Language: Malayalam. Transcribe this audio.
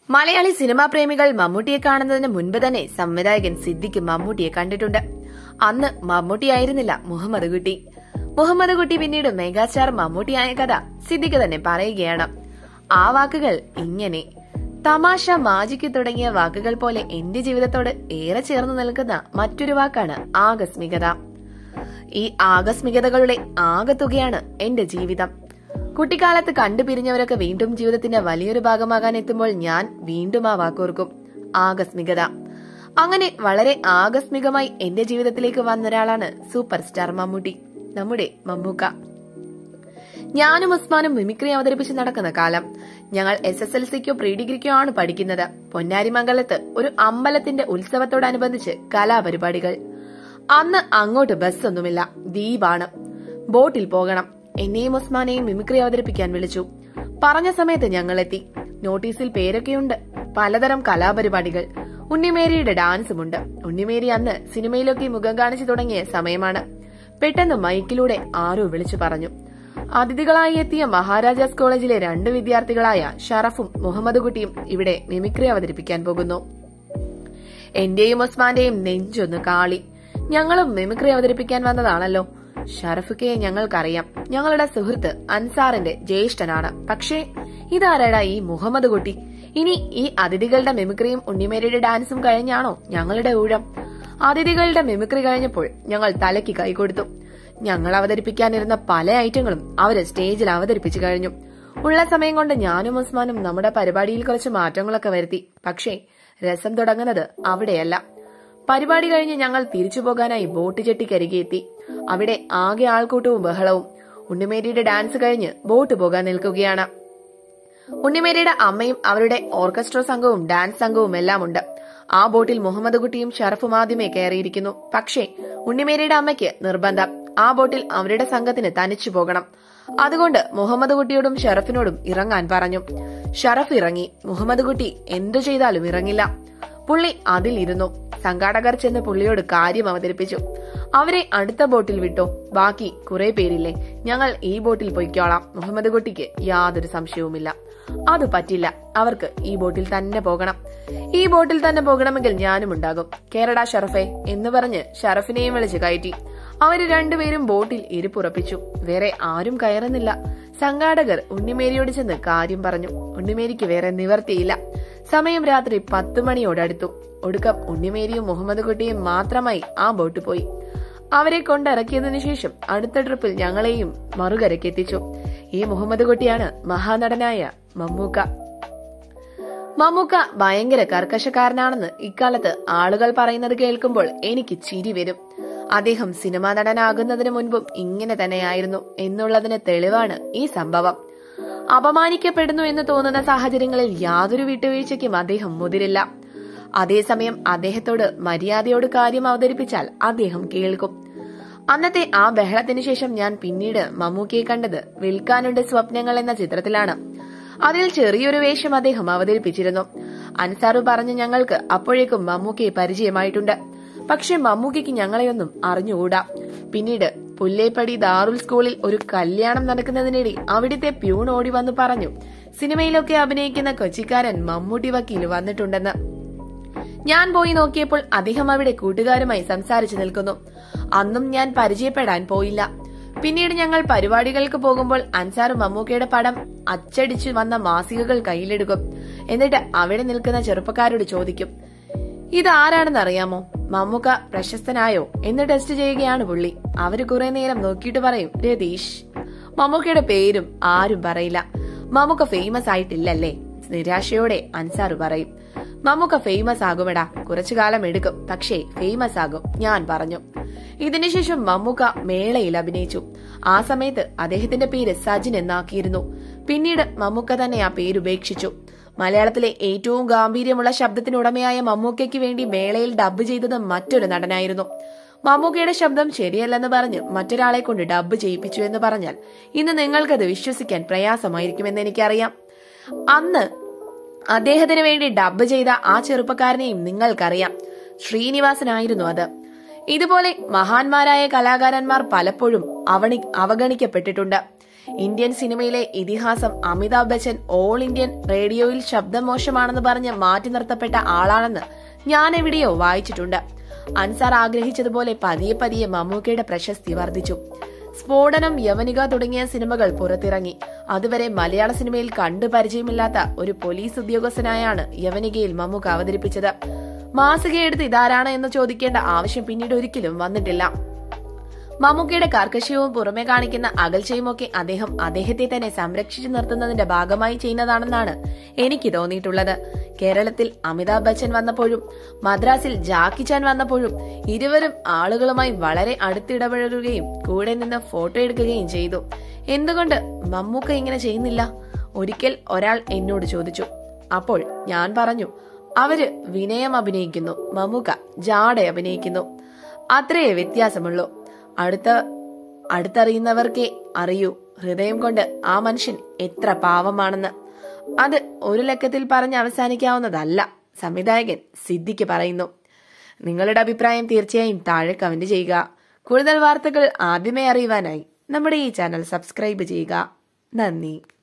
മലയാളി സിനിമാ പ്രേമികൾ മമ്മൂട്ടിയെ കാണുന്നതിന് മുൻപ് തന്നെ സംവിധായകൻ സിദ്ദിഖ് മമ്മൂട്ടിയെ കണ്ടിട്ടുണ്ട് അന്ന് മമ്മൂട്ടിയായിരുന്നില്ല മുഹമ്മദ് കുട്ടി മുഹമ്മദ് കുട്ടി പിന്നീട് മെഗാസ്റ്റാർ മമ്മൂട്ടിയായ കഥ സിദ്ദിഖ് തന്നെ പറയുകയാണ് ആ വാക്കുകൾ ഇങ്ങനെ തമാശ മാജിക്ക് തുടങ്ങിയ വാക്കുകൾ പോലെ എന്റെ ജീവിതത്തോട് ഏറെ ചേർന്ന് നിൽക്കുന്ന മറ്റൊരു വാക്കാണ് ആകസ്മികത ഈ ആകസ്മികതകളുടെ ആകത്തുകയാണ് എന്റെ ജീവിതം കുട്ടിക്കാലത്ത് കണ്ടുപിരിഞ്ഞവരൊക്കെ വീണ്ടും ജീവിതത്തിന്റെ വലിയൊരു ഭാഗമാകാൻ എത്തുമ്പോൾ ഞാൻ വീണ്ടും ആ വാക്കോർക്കും ആകസ്മികത അങ്ങനെ വളരെ ആകസ്മികമായി എന്റെ ജീവിതത്തിലേക്ക് വന്നൊരാളാണ് സൂപ്പർ സ്റ്റാർ മമ്മൂട്ടി നമ്മുടെ മമ്മൂക്ക ഞാനും ഉസ്മാനും മിമിക്രി അവതരിപ്പിച്ച് നടക്കുന്ന കാലം ഞങ്ങൾ എസ് എസ് എൽ സിക്കോ പ്രീ ഡിഗ്രിക്കോ ആണ് പഠിക്കുന്നത് പൊന്നാരിമംഗലത്ത് ഒരു അമ്പലത്തിന്റെ ഉത്സവത്തോടനുബന്ധിച്ച് കലാപരിപാടികൾ അന്ന് അങ്ങോട്ട് ബസ്സൊന്നുമില്ല ദ്വീപാണ് ബോട്ടിൽ പോകണം എന്നെയും ഉസ്മാനെയും മിമിക്രി അവതരിപ്പിക്കാൻ വിളിച്ചു പറഞ്ഞ സമയത്ത് ഞങ്ങൾ എത്തി നോട്ടീസിൽ പേരൊക്കെയുണ്ട് പലതരം കലാപരിപാടികൾ ഉണ്ണിമേരിയുടെ ഡാൻസുമുണ്ട് ഉണ്ണിമേരി അന്ന് സിനിമയിലൊക്കെ മുഖം കാണിച്ചു തുടങ്ങിയ സമയമാണ് പെട്ടെന്ന് മൈക്കിലൂടെ ആരോ വിളിച്ചു പറഞ്ഞു അതിഥികളായി എത്തിയ മഹാരാജാസ് കോളേജിലെ രണ്ട് വിദ്യാർത്ഥികളായ ഷറഫും മുഹമ്മദ് കുട്ടിയും ഇവിടെ മിമിക്രി അവതരിപ്പിക്കാൻ പോകുന്നു എന്റെയും ഉസ്മാന്റെയും നെഞ്ചൊന്ന് കാളി ഞങ്ങളും മിമിക്രി അവതരിപ്പിക്കാൻ വന്നതാണല്ലോ ഷറഫുക്കയെ ഞങ്ങൾക്കറിയാം ഞങ്ങളുടെ സുഹൃത്ത് അൻസാറിന്റെ ജ്യേഷ്ഠനാണ് പക്ഷേ ഇതാരടാ ഈ മുഹമ്മദ് കുട്ടി ഇനി ഈ അതിഥികളുടെ മിമിക്രിയും ഉണ്ണിമേരിയുടെ ഡാൻസും കഴിഞ്ഞാണോ ഞങ്ങളുടെ ഊഴം അതിഥികളുടെ മിമിക്രി കഴിഞ്ഞപ്പോൾ ഞങ്ങൾ തലയ്ക്ക് കൈകൊടുത്തു ഞങ്ങൾ അവതരിപ്പിക്കാനിരുന്ന പല ഐറ്റങ്ങളും അവര് സ്റ്റേജിൽ അവതരിപ്പിച്ചു കഴിഞ്ഞു ഉള്ള സമയം കൊണ്ട് ഞാനും ഉസ്മാനും നമ്മുടെ പരിപാടിയിൽ കുറച്ച് മാറ്റങ്ങളൊക്കെ വരുത്തി പക്ഷേ രസം തുടങ്ങുന്നത് അവിടെയല്ല പരിപാടി കഴിഞ്ഞ് ഞങ്ങൾ തിരിച്ചു പോകാനായി ബോട്ട് ചെട്ടിക്കരികെ എത്തി അവിടെ ആകെ ആൾക്കൂട്ടവും ബഹളവും ഉണ്ണിമേരിയുടെ ഡാൻസ് കഴിഞ്ഞ് ബോട്ട് പോകാൻ നിൽക്കുകയാണ് ഉണ്ണിമേരിയുടെ അമ്മയും അവരുടെ ഓർക്കസ്ട്ര സംഘവും ഡാൻസ് സംഘവും എല്ലാം ഉണ്ട് ആ ബോട്ടിൽ മുഹമ്മദ് കുട്ടിയും ഷറഫും ആദ്യമേ കയറിയിരിക്കുന്നു പക്ഷേ ഉണ്ണിമേരിയുടെ അമ്മയ്ക്ക് നിർബന്ധം ആ ബോട്ടിൽ അവരുടെ സംഘത്തിന് തനിച്ചു പോകണം അതുകൊണ്ട് മുഹമ്മദ് കുട്ടിയോടും ഷറഫിനോടും ഇറങ്ങാൻ പറഞ്ഞു ഷറഫ് ഇറങ്ങി മുഹമ്മദ് കുട്ടി എന്തു ചെയ്താലും ഇറങ്ങില്ല പുള്ളി അതിൽ ഇരുന്നു സംഘാടകർ ചെന്ന് പുള്ളിയോട് കാര്യം അവതരിപ്പിച്ചു അവരെ അടുത്ത ബോട്ടിൽ വിട്ടോ ബാക്കി കുറെ പേരില്ലേ ഞങ്ങൾ ഈ ബോട്ടിൽ പൊയ്ക്കോളാം മുഹമ്മദ് കുട്ടിക്ക് യാതൊരു സംശയവുമില്ല അത് പറ്റില്ല അവർക്ക് ഈ ബോട്ടിൽ തന്നെ പോകണം ഈ ബോട്ടിൽ തന്നെ പോകണമെങ്കിൽ ഞാനും ഉണ്ടാകും കേരള ഷറഫെ എന്ന് പറഞ്ഞ് ഷറഫിനെയും വിളിച്ച് കയറ്റി അവര് രണ്ടുപേരും ബോട്ടിൽ ഇരിപ്പുറപ്പിച്ചു വേറെ ആരും കയറുന്നില്ല സംഘാടകർ ഉണ്ണിമേരിയോട് ചെന്ന് കാര്യം പറഞ്ഞു ഉണ്ണിമേരിക്ക് വേറെ നിവർത്തിയില്ല സമയം രാത്രി പത്തു മണിയോടടുത്തു ഒടുക്കം ഉണ്ണിമേരിയും മുഹമ്മദ് കുട്ടിയും മാത്രമായി ആ ബോട്ട് പോയി അവരെ കൊണ്ടിറക്കിയതിനു ശേഷം അടുത്ത ട്രിപ്പിൽ ഞങ്ങളെയും മറുകരക്കെത്തിച്ചു ഈ മുഹമ്മദ് കുട്ടിയാണ് മഹാനടനായ മമ്മൂക്ക മമ്മൂക്ക ഭയങ്കര കർക്കശക്കാരനാണെന്ന് ഇക്കാലത്ത് ആളുകൾ പറയുന്നത് കേൾക്കുമ്പോൾ എനിക്ക് ചിരി വരും അദ്ദേഹം സിനിമാ നടനാകുന്നതിന് മുൻപും ഇങ്ങനെ തന്നെയായിരുന്നു എന്നുള്ളതിന് തെളിവാണ് ഈ സംഭവം അപമാനിക്കപ്പെടുന്നു എന്ന് തോന്നുന്ന സാഹചര്യങ്ങളിൽ യാതൊരു വിട്ടുവീഴ്ചയ്ക്കും അദ്ദേഹം മുതിരില്ല അതേസമയം അദ്ദേഹത്തോട് മര്യാദയോട് കാര്യം അവതരിപ്പിച്ചാൽ അദ്ദേഹം കേൾക്കും അന്നത്തെ ആ ബഹളത്തിന് ശേഷം ഞാൻ പിന്നീട് മമ്മൂക്കയെ കണ്ടത് വിൽക്കാനുണ്ട് സ്വപ്നങ്ങൾ എന്ന ചിത്രത്തിലാണ് അതിൽ ചെറിയൊരു വേഷം അദ്ദേഹം അവതരിപ്പിച്ചിരുന്നു അൻസാറു പറഞ്ഞ് ഞങ്ങൾക്ക് അപ്പോഴേക്കും മമ്മൂക്കയെ പരിചയമായിട്ടുണ്ട് പക്ഷെ മമ്മൂക്കയ്ക്ക് ഞങ്ങളെയൊന്നും അറിഞ്ഞുകൂടാ പിന്നീട് പുല്ലേപ്പടി ദാറുൽ സ്കൂളിൽ ഒരു കല്യാണം നടക്കുന്നതിനിടെ അവിടുത്തെ പ്യൂൺ ഓടി വന്നു പറഞ്ഞു സിനിമയിലൊക്കെ അഭിനയിക്കുന്ന കൊച്ചിക്കാരൻ മമ്മൂട്ടി വക്കീൽ വന്നിട്ടുണ്ടെന്ന് ഞാൻ പോയി നോക്കിയപ്പോൾ അദ്ദേഹം അവിടെ കൂട്ടുകാരുമായി സംസാരിച്ചു നിൽക്കുന്നു അന്നും ഞാൻ പരിചയപ്പെടാൻ പോയില്ല പിന്നീട് ഞങ്ങൾ പരിപാടികൾക്ക് പോകുമ്പോൾ അൻസാറും മമ്മൂക്കയുടെ പടം അച്ചടിച്ചു വന്ന മാസികകൾ കയ്യിലെടുക്കും എന്നിട്ട് അവിടെ നിൽക്കുന്ന ചെറുപ്പക്കാരോട് ചോദിക്കും ഇതാരാണെന്ന് അറിയാമോ മമ്മൂക്ക പ്രശസ്തനായോ എന്ന് ടെസ്റ്റ് ചെയ്യുകയാണ് പുള്ളി അവര് കുറെ നേരം നോക്കിയിട്ട് പറയും രതീഷ് മമ്മൂക്കയുടെ പേരും ആരും പറയില്ല മമ്മൂക്ക ഫേമസ് ആയിട്ടില്ലല്ലേ നിരാശയോടെ അൻസാറ് പറയും മമ്മൂക്ക ഫേമസ് ആകുമെടാ കുറച്ചു കാലം എടുക്കും പക്ഷേ ഫേമസ് ആകും ഞാൻ പറഞ്ഞു ഇതിനുശേഷം മമ്മൂക്ക മേളയിൽ അഭിനയിച്ചു ആ സമയത്ത് അദ്ദേഹത്തിന്റെ പേര് സജിൻ എന്നാക്കിയിരുന്നു പിന്നീട് മമ്മൂക്ക തന്നെ ആ പേര് ഉപേക്ഷിച്ചു മലയാളത്തിലെ ഏറ്റവും ഗാംഭീര്യമുള്ള ശബ്ദത്തിനുടമയായ മമ്മൂക്കയ്ക്ക് വേണ്ടി മേളയിൽ ഡബ്ബ് ചെയ്തത് മറ്റൊരു നടനായിരുന്നു മമ്മൂക്കയുടെ ശബ്ദം ശരിയല്ലെന്ന് പറഞ്ഞ് മറ്റൊരാളെ കൊണ്ട് ഡബ്ബ് ചെയ്യിപ്പിച്ചു എന്ന് പറഞ്ഞാൽ ഇന്ന് നിങ്ങൾക്കത് വിശ്വസിക്കാൻ പ്രയാസമായിരിക്കുമെന്ന് എനിക്കറിയാം അന്ന് അദ്ദേഹത്തിന് വേണ്ടി ഡബ്ബ് ചെയ്ത ആ ചെറുപ്പക്കാരനെയും നിങ്ങൾക്കറിയാം ശ്രീനിവാസനായിരുന്നു അത് ഇതുപോലെ മഹാന്മാരായ കലാകാരന്മാർ പലപ്പോഴും അവണി അവഗണിക്കപ്പെട്ടിട്ടുണ്ട് ഇന്ത്യൻ സിനിമയിലെ ഇതിഹാസം അമിതാഭ് ബച്ചൻ ഓൾ ഇന്ത്യൻ റേഡിയോയിൽ ശബ്ദം മോശമാണെന്ന് പറഞ്ഞ് മാറ്റി നിർത്തപ്പെട്ട ആളാണെന്ന് ഞാൻ എവിടെയോ വായിച്ചിട്ടുണ്ട് അൻസാർ ആഗ്രഹിച്ചതുപോലെ പതിയെ പതിയെ മമ്മൂക്കയുടെ പ്രശസ്തി വർദ്ധിച്ചു സ്ഫോടനം യവനിക തുടങ്ങിയ സിനിമകൾ പുറത്തിറങ്ങി അതുവരെ മലയാള സിനിമയിൽ കണ്ടു പരിചയമില്ലാത്ത ഒരു പോലീസ് ഉദ്യോഗസ്ഥനായാണ് യവനികയിൽ മമ്മൂക്ക അവതരിപ്പിച്ചത് മാസികയെടുത്ത് ഇതാരാണ് എന്ന് ചോദിക്കേണ്ട ആവശ്യം പിന്നീട് ഒരിക്കലും വന്നിട്ടില്ല മമ്മൂക്കയുടെ കർക്കശവും പുറമെ കാണിക്കുന്ന അകൽച്ചയുമൊക്കെ അദ്ദേഹം അദ്ദേഹത്തെ തന്നെ സംരക്ഷിച്ചു നിർത്തുന്നതിന്റെ ഭാഗമായി ചെയ്യുന്നതാണെന്നാണ് എനിക്ക് തോന്നിയിട്ടുള്ളത് കേരളത്തിൽ അമിതാഭ് ബച്ചൻ വന്നപ്പോഴും മദ്രാസിൽ ജാക്കി ചാൻ വന്നപ്പോഴും ഇരുവരും ആളുകളുമായി വളരെ അടുത്തിടപഴകുകയും കൂടെ നിന്ന് ഫോട്ടോ എടുക്കുകയും ചെയ്തു എന്തുകൊണ്ട് മമ്മൂക്ക ഇങ്ങനെ ചെയ്യുന്നില്ല ഒരിക്കൽ ഒരാൾ എന്നോട് ചോദിച്ചു അപ്പോൾ ഞാൻ പറഞ്ഞു അവര് വിനയം അഭിനയിക്കുന്നു മമ്മൂക്ക ജാട അഭിനയിക്കുന്നു അത്രയേ വ്യത്യാസമുള്ളൂ അടുത്ത അടുത്തറിയുന്നവർക്കേ അറിയൂ ഹൃദയം കൊണ്ട് ആ മനുഷ്യൻ എത്ര പാവമാണെന്ന് അത് ഒരു ലക്കത്തിൽ പറഞ്ഞ് അവസാനിക്കാവുന്നതല്ല സംവിധായകൻ സിദ്ദിഖ് പറയുന്നു നിങ്ങളുടെ അഭിപ്രായം തീർച്ചയായും താഴെ കമന്റ് ചെയ്യുക കൂടുതൽ വാർത്തകൾ ആദ്യമേ അറിയുവാനായി നമ്മുടെ ഈ ചാനൽ സബ്സ്ക്രൈബ് ചെയ്യുക നന്ദി